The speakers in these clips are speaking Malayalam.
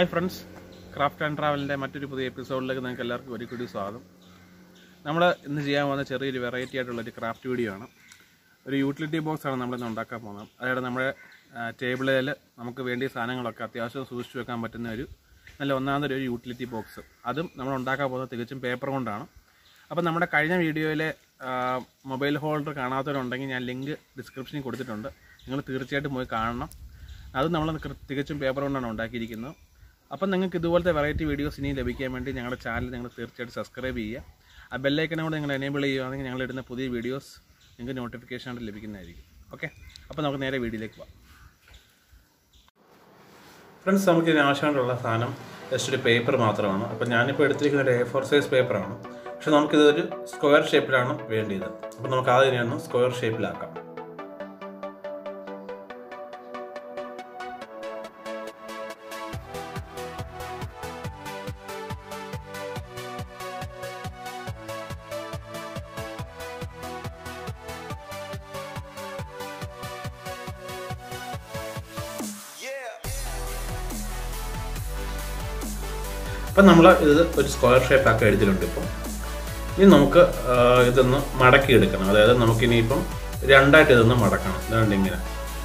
ഹായ് ഫ്രണ്ട്സ് ക്രാഫ്റ്റ് ആൻഡ് ട്രാവലിൻ്റെ മറ്റൊരു പുതിയ എപ്പിസോഡിലേക്ക് നിങ്ങൾക്ക് എല്ലാവർക്കും ഒരു കൂടി സ്വാഗതം നമ്മൾ ഇന്ന് ചെയ്യാൻ പോകുന്ന ചെറിയൊരു വെറൈറ്റി ആയിട്ടുള്ളൊരു ക്രാഫ്റ്റ് വീഡിയോ ആണ് ഒരു യൂട്ടിലിറ്റി ബോക്സ് ആണ് നമ്മളിന്ന് ഉണ്ടാക്കാൻ പോകുന്നത് അതായത് നമ്മുടെ ടേബിളിൽ നമുക്ക് വേണ്ടിയ സാധനങ്ങളൊക്കെ അത്യാവശ്യം സൂക്ഷിച്ചു വെക്കാൻ പറ്റുന്ന ഒരു നല്ല ഒന്നാമതൊരു ഒരു യൂട്ടിലിറ്റി ബോക്സ് അതും നമ്മൾ ഉണ്ടാക്കാൻ പോകുന്നത് തികച്ചും പേപ്പർ കൊണ്ടാണ് അപ്പോൾ നമ്മുടെ കഴിഞ്ഞ വീഡിയോയിലെ മൊബൈൽ ഹോൾഡർ കാണാത്തവരുണ്ടെങ്കിൽ ഞാൻ ലിങ്ക് ഡിസ്ക്രിപ്ഷനിൽ കൊടുത്തിട്ടുണ്ട് നിങ്ങൾ തീർച്ചയായിട്ടും പോയി കാണണം അത് നമ്മൾ കൃ- തികച്ചും പേപ്പർ കൊണ്ടാണ് ഉണ്ടാക്കിയിരിക്കുന്നത് അപ്പം നിങ്ങൾക്ക് ഇതുപോലത്തെ വെറൈറ്റി വീഡിയോസ് ഇനിയും ലഭിക്കാൻ വേണ്ടി ഞങ്ങളുടെ ചാനൽ നിങ്ങൾ തീർച്ചയായിട്ടും സബ്സ്ക്രൈബ് ചെയ്യുക ആ ബെല്ലൈക്കനോട് നിങ്ങൾ എനേബിൾ ചെയ്യുകയാണെങ്കിൽ ഞങ്ങൾ ഇടുന്ന പുതിയ വീഡിയോസ് നിങ്ങൾക്ക് നോട്ടിഫിക്കേഷൻ ആയിട്ട് ലഭിക്കുന്നതായിരിക്കും ഓക്കെ അപ്പോൾ നമുക്ക് നേരെ വീഡിയോയിലേക്ക് പോകാം ഫ്രണ്ട്സ് നമുക്ക് ഇതിന് ആവശ്യമായിട്ടുള്ള സാധനം ജസ്റ്റ് ഒരു പേപ്പർ മാത്രമാണ് അപ്പോൾ ഞാനിപ്പോൾ എടുത്തിരിക്കുന്ന ഒരു എ ഫോർ സൈസ് പേപ്പറാണ് പക്ഷെ നമുക്കിതൊരു സ്ക്വയർ ഷേപ്പിലാണ് വേണ്ടിയത് അപ്പോൾ നമുക്ക് ആദ്യം ഒന്ന് സ്ക്വയർ ഷേപ്പിലാക്കാം അപ്പം നമ്മൾ ഇത് ഒരു സ്ക്വയർ ഷേപ്പാക്കി എടുത്തിട്ടുണ്ട് ഇപ്പം ഇനി നമുക്ക് ആ, ഇതൊന്ന് മടക്കി എടുക്കണം അതായത് നമുക്കിനിയിപ്പം രണ്ടായിട്ട് ഇതൊന്ന് മടക്കണം ഇതാണ്ട് ഇങ്ങനെ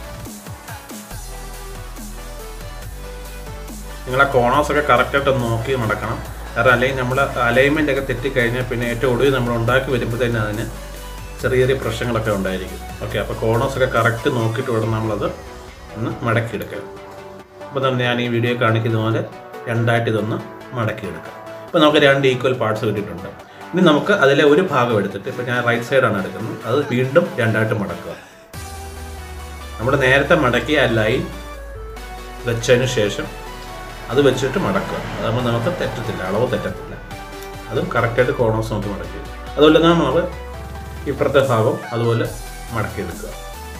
നിങ്ങളെ കോണേഴ്സ് ഒക്കെ കറക്റ്റായിട്ട് ഒന്ന് നോക്കി മടക്കണം കാരണം അല്ലെങ്കിൽ നമ്മൾ അലൈൻമെൻ്റ് ഒക്കെ തെറ്റിക്കഴിഞ്ഞാൽ പിന്നെ ഏറ്റവും ഒടുവിൽ നമ്മൾ ഉണ്ടാക്കി വരുമ്പോഴത്തേന് അതിന് ചെറിയ ചെറിയ പ്രശ്നങ്ങളൊക്കെ ഉണ്ടായിരിക്കും ഓക്കെ അപ്പോൾ കോണേഴ്സ് ഒക്കെ കറക്റ്റ് നോക്കിയിട്ട് വേണം നമ്മളത് ഒന്ന് മടക്കിയെടുക്കാൻ അപ്പോൾ നമ്മൾ ഞാൻ ഈ വീഡിയോ കാണിക്കുന്ന പോലെ രണ്ടായിട്ട് ഇതൊന്ന് മടക്കിയെടുക്കാം അപ്പോൾ നമുക്ക് രണ്ട് ഈക്വൽ പാർട്സ് കിട്ടിയിട്ടുണ്ട് ഇനി നമുക്ക് അതിലെ ഒരു ഭാഗം എടുത്തിട്ട് ഇപ്പോൾ ഞാൻ റൈറ്റ് സൈഡാണ് എടുക്കുന്നത് അത് വീണ്ടും രണ്ടായിട്ട് മടക്കുക നമ്മൾ നേരത്തെ മടക്കിയ ആ ലൈൻ വെച്ചതിന് ശേഷം അത് വെച്ചിട്ട് മടക്കുക അതാകുമ്പോൾ നമുക്ക് തെറ്റത്തില്ല അളവ് തെറ്റത്തില്ല അതും കറക്റ്റായിട്ട് കോണോസ് നോക്കി മടക്കി അതുപോലെ തന്നെ നമ്മൾ ഇപ്പുറത്തെ ഭാഗം അതുപോലെ മടക്കിയെടുക്കുക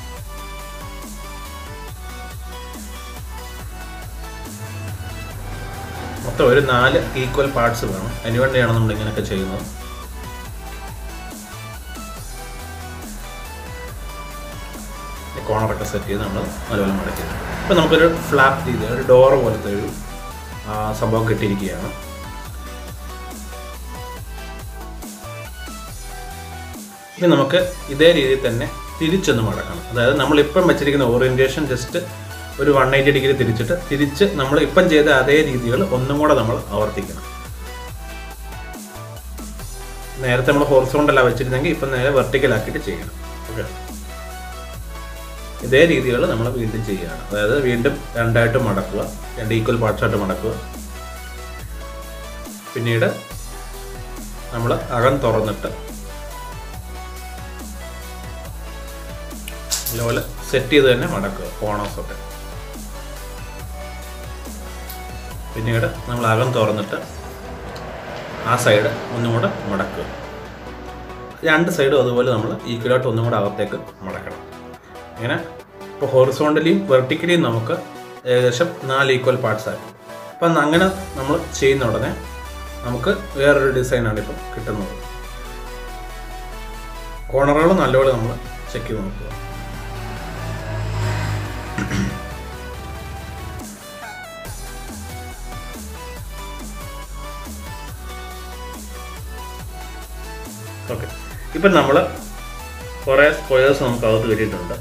മൊത്തം ഒരു നാല് ഈക്വൽ പാർട്സ് വേണം അതിനുവേണ്ടിയാണ് നമ്മൾ ഇങ്ങനെയൊക്കെ ചെയ്യുന്നത് കോണറൊക്കെ സെറ്റ് ചെയ്ത് നമ്മൾ നല്ലപോലെ മടക്കി ഇപ്പം നമുക്കൊരു ഫ്ലാപ്പ് ചെയ്ത് ഒരു ഡോർ പോലത്തെ ഒരു ആ, സംഭവം കിട്ടിയിരിക്കുകയാണ് ഇനി നമുക്ക് ഇതേ രീതിയിൽ തന്നെ തിരിച്ചൊന്ന് മടക്കണം അതായത് നമ്മൾ ഇപ്പം വെച്ചിരിക്കുന്ന ഓറിയന്റേഷൻ ജസ്റ്റ് ഒരു വൺ എയ്റ്റി ഡിഗ്രി തിരിച്ചിട്ട് തിരിച്ച് നമ്മൾ ഇപ്പം ചെയ്ത അതേ രീതികൾ ഒന്നും കൂടെ നമ്മൾ ആവർത്തിക്കണം നേരത്തെ നമ്മൾ ഹോർസോണ്ടല്ല വെച്ചിരുന്നെങ്കിൽ ഇപ്പം നേരെ വെർട്ടിക്കൽ ആക്കിയിട്ട് ചെയ്യണം ഓക്കെ ഇതേ രീതികൾ നമ്മൾ വീണ്ടും ചെയ്യുകയാണ് അതായത് വീണ്ടും രണ്ടായിട്ട് മടക്കുക രണ്ട് ഈക്വൽ പാർട്സ് ആയിട്ട് മടക്കുക പിന്നീട് നമ്മൾ അകം തുറന്നിട്ട് നല്ലപോലെ സെറ്റ് ചെയ്ത് തന്നെ മടക്കുക കോണേഴ്സൊക്കെ പിന്നീട് നമ്മൾ അകം തുറന്നിട്ട് ആ സൈഡ് ഒന്നും കൂടെ മടക്കുക രണ്ട് സൈഡും അതുപോലെ നമ്മൾ ഈക്വലായിട്ട് ഒന്നും കൂടെ അകത്തേക്ക് മടക്കണം ഇങ്ങനെ ഇപ്പോൾ ഹോറിസോണ്ടലിയും വെർട്ടിക്കലിയും നമുക്ക് ഏകദേശം നാല് ഈക്വൽ പാർട്സ് ആയി അപ്പം അങ്ങനെ നമ്മൾ ചെയ്യുന്ന ഉടനെ നമുക്ക് വേറൊരു ഡിസൈനാണ് ഇപ്പം കിട്ടുന്നത് കോണറുകൾ നല്ലപോലെ നമ്മൾ ചെക്ക് ചെയ്ത് നോക്കുക ഓക്കെ ഇപ്പം നമ്മൾ കുറേ സ്ക്വയേഴ്സ് നമുക്ക് അകത്ത് കിട്ടിയിട്ടുണ്ട്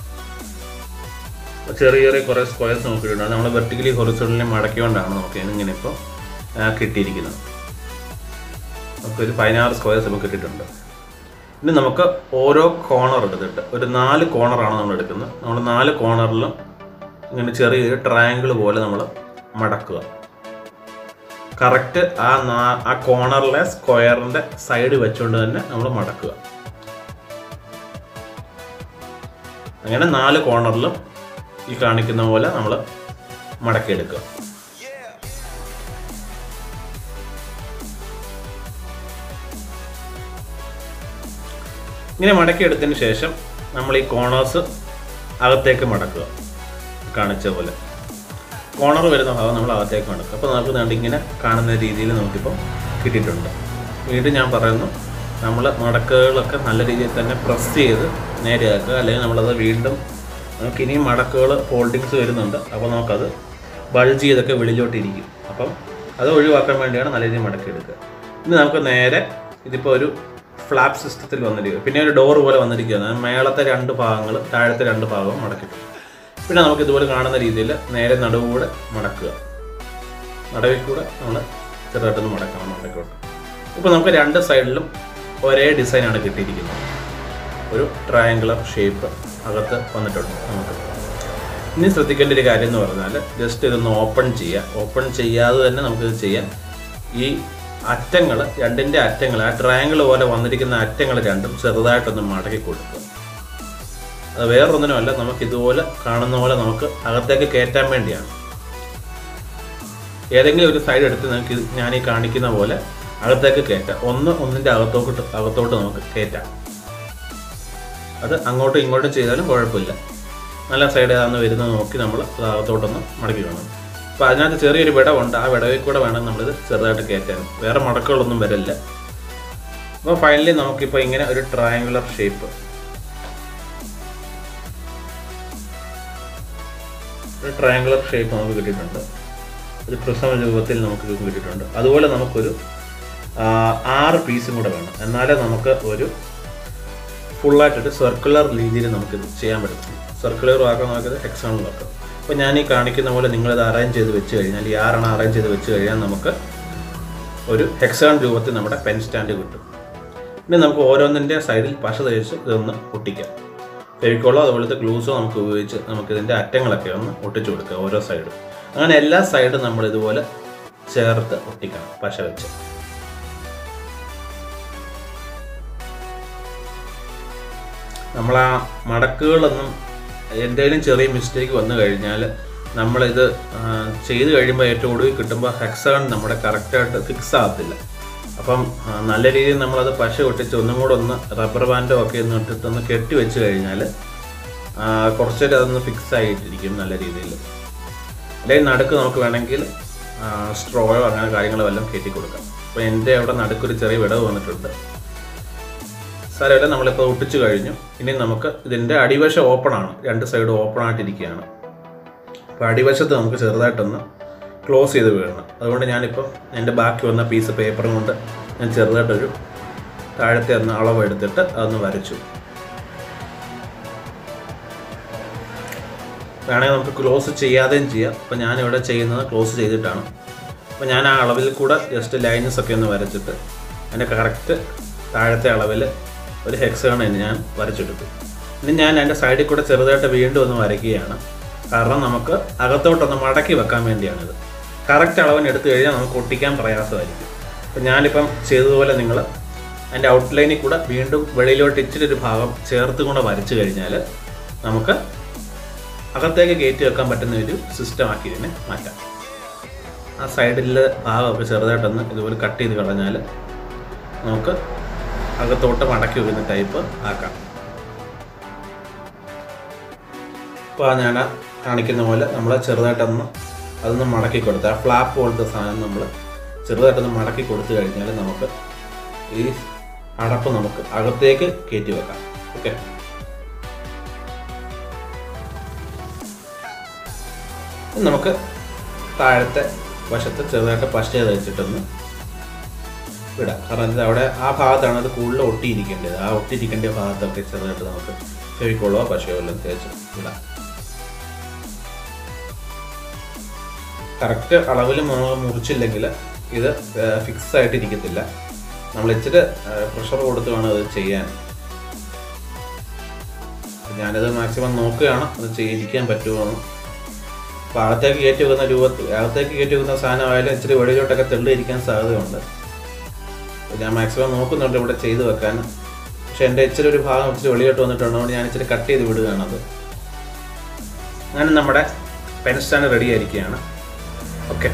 ചെറിയ ചെറിയ കുറേ സ്ക്വയേഴ്സ് നമുക്ക് കിട്ടിയിട്ടുണ്ട് നമ്മൾ വെർട്ടിക്കലി ഹൊറിസോണലി മടക്കിക്കൊണ്ടാണ് നമുക്ക് ഇങ്ങനെ ഇപ്പോൾ കിട്ടിയിരിക്കുന്നത് നമുക്കൊരു പതിനാറ് സ്ക്വയേഴ്സ് നമുക്ക് കിട്ടിയിട്ടുണ്ട് ഇനി നമുക്ക് ഓരോ കോണർ എടുത്തിട്ട് ഒരു നാല് കോണറാണ് നമ്മൾ എടുക്കുന്നത് നമ്മൾ നാല് കോണറിലും ഇങ്ങനെ ചെറിയൊരു ട്രയാങ്കിൾ പോലെ നമ്മൾ മടക്കുക കറക്റ്റ് ആ നാ- ആ കോണറിലെ സ്ക്വയറിന്റെ സൈഡ് വെച്ചുകൊണ്ട് തന്നെ നമ്മൾ മടക്കുക അങ്ങനെ നാല് കോണറിലും ഈ കാണിക്കുന്ന പോലെ നമ്മൾ മടക്കിയെടുക്കുക ഇങ്ങനെ മടക്കിയെടുത്തതിന് ശേഷം നമ്മൾ ഈ കോണേഴ്സ് അകത്തേക്ക് മടക്കുക കാണിച്ച പോലെ കോണർ വരുന്ന ഭാഗം നമ്മൾ അകത്തേക്ക് മടക്കുക അപ്പോൾ നമുക്ക് ദാണ്ട് ഇങ്ങനെ കാണുന്ന രീതിയിൽ നമുക്കിപ്പോൾ കിട്ടിയിട്ടുണ്ട് വീണ്ടും ഞാൻ പറയുന്നു നമ്മൾ മടക്കുകളൊക്കെ നല്ല രീതിയിൽ തന്നെ പ്രസ് ചെയ്ത് നേരെയാക്കുക അല്ലെങ്കിൽ നമ്മളത് വീണ്ടും നമുക്ക് ഇനിയും മടക്കുകൾ ഫോൾഡിങ്സ് വരുന്നുണ്ട് അപ്പോൾ നമുക്കത് ബൾജ് ചെയ്തൊക്കെ വെളിയിലോട്ട് ഇരിക്കും അപ്പം അത് ഒഴിവാക്കാൻ വേണ്ടിയാണ് നല്ല രീതിയിൽ മടക്കിയെടുക്കുക ഇനി നമുക്ക് നേരെ ഇതിപ്പോൾ ഒരു ഫ്ലാപ്പ് സിസ്റ്റത്തിൽ വന്നിരിക്കുക പിന്നെ ഒരു ഡോർ പോലെ വന്നിരിക്കുകയാണ് മേളത്തെ രണ്ട് ഭാഗങ്ങൾ താഴത്തെ രണ്ട് ഭാഗവും മടക്കിട്ടു പിന്നെ നമുക്ക് ഇതുപോലെ കാണുന്ന രീതിയിൽ നേരെ നടുവൂടെ മടക്കുക നടുവിൽ കൂടെ നമ്മൾ ചെറുതായിട്ടൊന്ന് മടക്കണം മടക്കോട്ട് ഇപ്പോൾ നമുക്ക് രണ്ട് സൈഡിലും ഒരേ ഡിസൈനാണ് കിട്ടിയിരിക്കുന്നത് ഒരു ട്രയാങ്കുലർ ഷേപ്പ് അകത്ത് വന്നിട്ടുണ്ട് നമുക്ക് ഇനി ശ്രദ്ധിക്കേണ്ട ഒരു കാര്യം എന്ന് പറഞ്ഞാൽ ജസ്റ്റ് ഇതൊന്ന് ഓപ്പൺ ചെയ്യുക ഓപ്പൺ ചെയ്യാതെ തന്നെ നമുക്കിത് ചെയ്യാൻ ഈ അറ്റങ്ങൾ രണ്ടിൻ്റെ അറ്റങ്ങൾ ആ ട്രയാങ്കിൾ പോലെ വന്നിരിക്കുന്ന അറ്റങ്ങൾ രണ്ടും ചെറുതായിട്ടൊന്ന് മടക്കി കൊടുക്കുക അത് വേറൊന്നിനുമല്ല നമുക്ക് ഇതുപോലെ കാണുന്ന പോലെ നമുക്ക് അകത്തേക്ക് കയറ്റാൻ വേണ്ടിയാണ് ഏതെങ്കിലും ഒരു സൈഡ് എടുത്ത് നിങ്ങൾക്ക് ഇത് ഞാൻ ഈ കാണിക്കുന്ന പോലെ അകത്തേക്ക് കയറ്റാം ഒന്ന് ഒന്നിൻ്റെ അകത്തോട്ട് അകത്തോട്ട് നമുക്ക് കയറ്റാം അത് അങ്ങോട്ടും ഇങ്ങോട്ടും ചെയ്താലും കുഴപ്പമില്ല നല്ല സൈഡ് ഏതാണെന്ന് വരുന്നത് നോക്കി നമ്മൾ അത് അകത്തോട്ടൊന്ന് മടക്കി വേണം അപ്പോൾ അതിനകത്ത് ചെറിയൊരു വിടവുണ്ട് ആ വിടവിൽ കൂടെ വേണം നമ്മളിത് ചെറുതായിട്ട് കയറ്റാൻ വേറെ മടക്കുകളൊന്നും വരില്ല അപ്പോൾ ഫൈനലി നമുക്കിപ്പോൾ ഇങ്ങനെ ഒരു ട്രയാങ്കുലർ ഷേപ്പ് ഒരു ട്രയാങ്കുലർ ഷേപ്പ് നമുക്ക് കിട്ടിയിട്ടുണ്ട് ഒരു പ്രിസം രൂപത്തിൽ നമുക്ക് ഇത് കിട്ടിയിട്ടുണ്ട് അതുപോലെ നമുക്കൊരു ആ, ആറ് പീസും കൂടെ വേണം എന്നാലേ നമുക്ക് ഒരു ഫുള്ളായിട്ടൊരു സർക്കുലർ രീതിയിൽ നമുക്കിത് ചെയ്യാൻ പറ്റും സർക്കുലർ ആക്കാൻ നമുക്കിത് ഹെക്സാണൽ ആക്കാം അപ്പോൾ ഞാൻ ഈ കാണിക്കുന്ന പോലെ നിങ്ങളിത് അറേഞ്ച് ചെയ്ത് വെച്ച് കഴിഞ്ഞാൽ ഈ ആറെണ്ണം അറേഞ്ച് ചെയ്ത് വെച്ച് കഴിഞ്ഞാൽ നമുക്ക് ഒരു ഹെക്സാൺ രൂപത്തിൽ നമ്മുടെ പെൻ സ്റ്റാൻഡ് കിട്ടും ഇനി നമുക്ക് ഓരോന്നിൻ്റെ സൈഡിൽ പശ തേച്ച് ഇതൊന്ന് ഒട്ടിക്കാം ഫെവിക്കോളോ അതുപോലത്തെ ഗ്ലൂസോ നമുക്ക് ഉപയോഗിച്ച് നമുക്ക് ഇതിൻ്റെ അറ്റങ്ങളൊക്കെ ഒന്ന് ഒട്ടിച്ചു കൊടുക്കുക ഓരോ സൈഡും അങ്ങനെ എല്ലാ സൈഡും നമ്മൾ ഇതുപോലെ ചേർത്ത് ഒട്ടിക്കണം പശ വെച്ച് നമ്മൾ ആ മടക്കുകളൊന്നും എന്തെങ്കിലും ചെറിയ മിസ്റ്റേക്ക് വന്നു കഴിഞ്ഞാൽ നമ്മളിത് ആ, ചെയ്ത് കഴിയുമ്പോൾ ഏറ്റവും ഒടുവിൽ കിട്ടുമ്പോൾ ഹെക്സൺ നമ്മുടെ കറക്റ്റായിട്ട് ഫിക്സ് ആകത്തില്ല അപ്പം ആ, നല്ല രീതിയിൽ നമ്മളത് പശ ഒട്ടിച്ച് ഒന്നും കൂടെ ഒന്ന് റബ്ബർ ബാൻഡോ ഒക്കെ ഒന്ന് ഇട്ടിട്ട് ഒന്ന് കെട്ടി വെച്ച് കഴിഞ്ഞാൽ ആ, കുറച്ചേരം അതൊന്ന് ഫിക്സ് ആയിട്ടിരിക്കും നല്ല രീതിയിൽ അല്ലെങ്കിൽ നടുക്ക് നമുക്ക് വേണമെങ്കിൽ സ്ട്രോയോ അങ്ങനെ കാര്യങ്ങളോ വല്ലതും കയറ്റി കൊടുക്കാം അപ്പോൾ എൻ്റെ അവിടെ നടുക്കൊരു ചെറിയ വിടവ് വന്നിട്ടുണ്ട് സാരമില്ല നമ്മളിപ്പോൾ ഒട്ടിച്ചു കഴിഞ്ഞു ഇനി നമുക്ക് ഇതിൻ്റെ അടിവശം ഓപ്പൺ ആണ് രണ്ട് സൈഡ് ഓപ്പൺ ആയിട്ടിരിക്കുകയാണ് അപ്പോൾ അടിവശത്ത് നമുക്ക് ചെറുതായിട്ടൊന്ന് ക്ലോസ് ചെയ്ത് വീഴണം അതുകൊണ്ട് ഞാനിപ്പോൾ എൻ്റെ ബാക്കി വന്ന പീസ് പേപ്പറും കൊണ്ട് ഞാൻ ചെറുതായിട്ടൊരു താഴത്തെ ഒന്ന് അളവ് എടുത്തിട്ട് അതൊന്ന് വരച്ചു വേണമെങ്കിൽ നമുക്ക് ക്ലോസ് ചെയ്യാതെയും ചെയ്യാം അപ്പോൾ ഞാനിവിടെ ചെയ്യുന്നത് ക്ലോസ് ചെയ്തിട്ടാണ് അപ്പോൾ ഞാൻ ആ അളവിൽ കൂടെ ജസ്റ്റ് ലൈൻസ് ഒക്കെ ഒന്ന് വരച്ചിട്ട് അതിൻ്റെ കറക്റ്റ് താഴത്തെ അളവിൽ ഒരു ഹെക്സേൺ ഞാൻ വരച്ചെടുത്തു ഇനി ഞാൻ അതിൻ്റെ സൈഡിൽ കൂടെ ചെറുതായിട്ട് വീണ്ടും ഒന്ന് വരയ്ക്കുകയാണ് കാരണം നമുക്ക് അകത്തോട്ടൊന്ന് മടക്കി വെക്കാൻ വേണ്ടിയാണിത് കറക്റ്റ് അളവിന് എടുത്തു കഴിഞ്ഞാൽ നമുക്ക് ഒട്ടിക്കാൻ പ്രയാസമായിരിക്കും അപ്പോൾ ഞാനിപ്പം ചെയ്തതുപോലെ നിങ്ങൾ അതിൻ്റെ ഔട്ട്ലൈനിൽ കൂടെ വീണ്ടും വെളിയിലോട്ട് ഇച്ചിരി ഒരു ഭാഗം ചേർത്ത് കൂടെ വരച്ചു കഴിഞ്ഞാൽ നമുക്ക് അകത്തേക്ക് കയറ്റി വെക്കാൻ പറ്റുന്ന ഒരു സിസ്റ്റം ആക്കി ഇതിനെ മാറ്റാം ആ സൈഡിലെ ഭാഗമൊക്കെ ചെറുതായിട്ടൊന്ന് ഇതുപോലെ കട്ട് ചെയ്ത് കളഞ്ഞാൽ നമുക്ക് അകത്തോട്ട് മടക്കി വെക്കുന്ന ടൈപ്പ് ആക്കാം അപ്പോൾ ഞാൻ കാണിക്കുന്ന പോലെ നമ്മൾ ചെറുതായിട്ടൊന്ന് അതൊന്ന് മടക്കി കൊടുത്ത് ആ ഫ്ലാപ്പ് പോലത്തെ സാധനം നമ്മൾ ചെറുതായിട്ടൊന്ന് മടക്കി കൊടുത്തു കഴിഞ്ഞാൽ നമുക്ക് ഈ അടപ്പ് നമുക്ക് അകത്തേക്ക് കയറ്റി വെക്കാം ഓക്കെ ഇനി നമുക്ക് താഴത്തെ വശത്ത് ചെറുതായിട്ട് പശ തേച്ചിട്ടൊന്ന് വിടാം കാരണം ഇത് അവിടെ ആ ഭാഗത്താണ് അത് കൂടുതൽ ഒട്ടിയിരിക്കേണ്ടത് ആ ഒട്ടിയിരിക്കേണ്ട ഭാഗത്തൊക്കെ ചെറുതായിട്ട് നമുക്ക് ഫെവിക്കോളോ പശയോ എല്ലാം തേച്ച് വിടാം കറക്റ്റ് അളവിൽ മുറിച്ചില്ലെങ്കിൽ ഇത് ഫിക്സ് ആയിട്ട് ഇരിക്കത്തില്ല നമ്മൾ ഇച്ചിരി പ്രഷർ കൊടുത്ത് വേണം അത് ചെയ്യാൻ ഞാനിത് മാക്സിമം നോക്കുകയാണ് അത് ചെയ്യിക്കാൻ പറ്റുമോ എന്ന് അപ്പോൾ അകത്തേക്ക് കയറ്റി വെക്കുന്ന രൂപത്തിൽ അകത്തേക്ക് കയറ്റി വെക്കുന്ന സാധനമായാലും ഇച്ചിരി വെളിയിലോട്ടൊക്കെ തെള്ളിയിരിക്കാൻ സാധ്യതയുണ്ട് അപ്പോൾ ഞാൻ മാക്സിമം നോക്കുന്നുണ്ട് ഇവിടെ ചെയ്ത് വെക്കാൻ പക്ഷെ എൻ്റെ ഇച്ചിരി ഒരു ഭാഗം ഇച്ചിരി വെളിയോട്ട് വന്നിട്ടുണ്ട് അതുകൊണ്ട് ഞാൻ ഇച്ചിരി കട്ട് ചെയ്ത് വിടുകയാണത് അങ്ങനെ നമ്മുടെ പെൻ സ്റ്റാൻഡ് റെഡി ആയിരിക്കുകയാണ് ഓക്കെ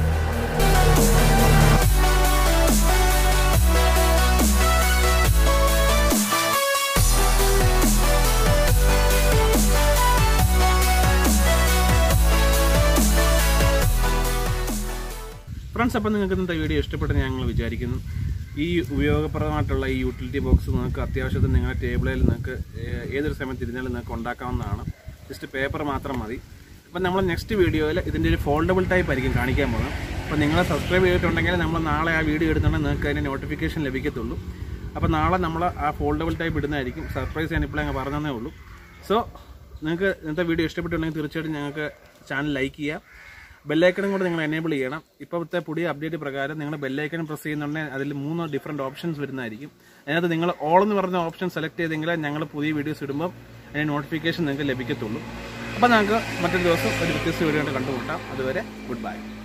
ഫ്രണ്ട്സ് അപ്പം നിങ്ങൾക്ക് ഇന്നത്തെ വീഡിയോ ഇഷ്ടപ്പെട്ടെന്ന് ഞങ്ങൾ വിചാരിക്കുന്നു ഈ ഉപയോഗപ്രദമായിട്ടുള്ള ഈ യൂട്ടിലിറ്റി ബോക്സ് നിങ്ങൾക്ക് അത്യാവശ്യത്തിന് നിങ്ങളുടെ ടേബിളിൽ നിങ്ങൾക്ക് ഏ- ഏതൊരു സമയത്ത് ഇരുന്നാലും നിങ്ങൾക്ക് ഉണ്ടാക്കാവുന്നതാണ് ജസ്റ്റ് പേപ്പർ മാത്രം മതി അപ്പം നമ്മൾ നെക്സ്റ്റ് വീഡിയോയിൽ ഇതിൻ്റെ ഒരു ഫോൾഡബിൾ ടൈപ്പ് ആയിരിക്കും കാണിക്കാൻ പോകുന്നത് അപ്പോൾ നിങ്ങൾ സബ്സ്ക്രൈബ് ചെയ്തിട്ടുണ്ടെങ്കിൽ നമ്മൾ നാളെ ആ വീഡിയോ ഇടുന്നുണ്ടെങ്കിൽ നിങ്ങൾക്ക് അതിൻ്റെ നോട്ടിഫിക്കേഷൻ ലഭിക്കത്തുള്ളൂ അപ്പോൾ നാളെ നമ്മൾ ആ ഫോൾഡബിൾ ടൈപ്പ് ഇടുന്നതായിരിക്കും സർപ്രൈസ് ഞാൻ ഇപ്പോഴേ അങ്ങ് പറഞ്ഞതേ ഉള്ളൂ സോ നിങ്ങൾക്ക് ഇന്നത്തെ വീഡിയോ ഇഷ്ടപ്പെട്ടുണ്ടെങ്കിൽ തീർച്ചയായിട്ടും ഞങ്ങൾക്ക് ചാനൽ ലൈക്ക് ചെയ്യുക ബെല്ലൈക്കണും കൂടെ നിങ്ങൾ എനേബിൾ ചെയ്യണം ഇപ്പോഴത്തെ പുതിയ അപ്ഡേറ്റ് പ്രകാരം നിങ്ങൾ ബെല്ലൈക്കൺ പ്രസ് ചെയ്യുന്നുണ്ടെങ്കിൽ അതിൽ മൂന്ന് ഡിഫറെൻറ്റ് ഓപ്ഷൻസ് വരുന്നതായിരിക്കും അതിനകത്ത് നിങ്ങൾ ഓൾ എന്ന് പറഞ്ഞ ഓപ്ഷൻ സെലക്ട് ചെയ്തെങ്കിൽ ഞങ്ങൾ പുതിയ വീഡിയോസ് ഇടുമ്പോൾ അതിന് നോട്ടിഫിക്കേഷൻ നിങ്ങൾക്ക് ലഭിക്കത്തുള്ളൂ അപ്പോൾ നമുക്ക് മറ്റൊരു ദിവസം ഒരു വ്യത്യസ്ത വീഡിയോ കണ്ടുമുട്ടാം അതുവരെ ഗുഡ് ബൈ